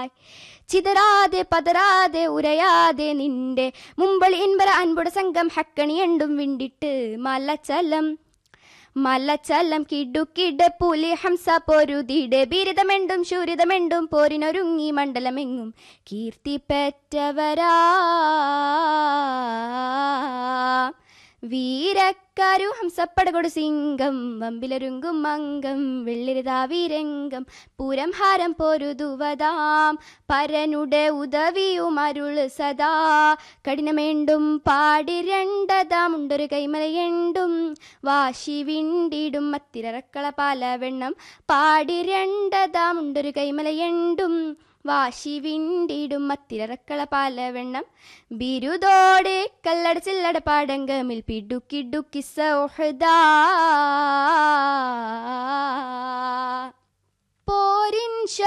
ചിതറാതെ പതറാതെ ഉരയാതെ നിന്റെ മുമ്പളി ഇൻപര അൻപുട സംഘം ഹക്കണിയണ്ടും വിണ്ടിട്ട് മലച്ചലം മലച്ചലം കിടുക്കിട പുലി ഹംസ പൊരുതിടെ ബിരുദമെണ്ടും ശൂരിതമെണ്ടും പോരിനൊരുങ്ങി മണ്ഡലമെങ്ങും കീർത്തി പെറ്റവരാ വീരക്കാരു ഹംസപ്പടകൊടു സിംഗം വമ്പിലരുങ്കും മംഗം വെള്ളിരുതാവിരംഗം പൂരം ഹാരം പൊരുതുവതാം പരനുടെ ഉദവിയും അരുള് സദാ കഠിനമേണ്ടും പാടിരണ്ടതാം ഉണ്ടൊരു കൈമലയെണ്ടും വാശി വിണ്ടിടും മത്തിരക്കള പാലവെണ്ണം പാടിരണ്ടതാം ഉണ്ടൊരു കൈമലയെണ്ടും വാശി വിണ്ടിടും മത്തിരക്കള പാലവെണ്ണം ബിരുദോടെ കല്ലട ചില്ലട പാടങ്കമിൽ പിടുക്കിടുക്കി സൗഹൃദാ പോരിൻ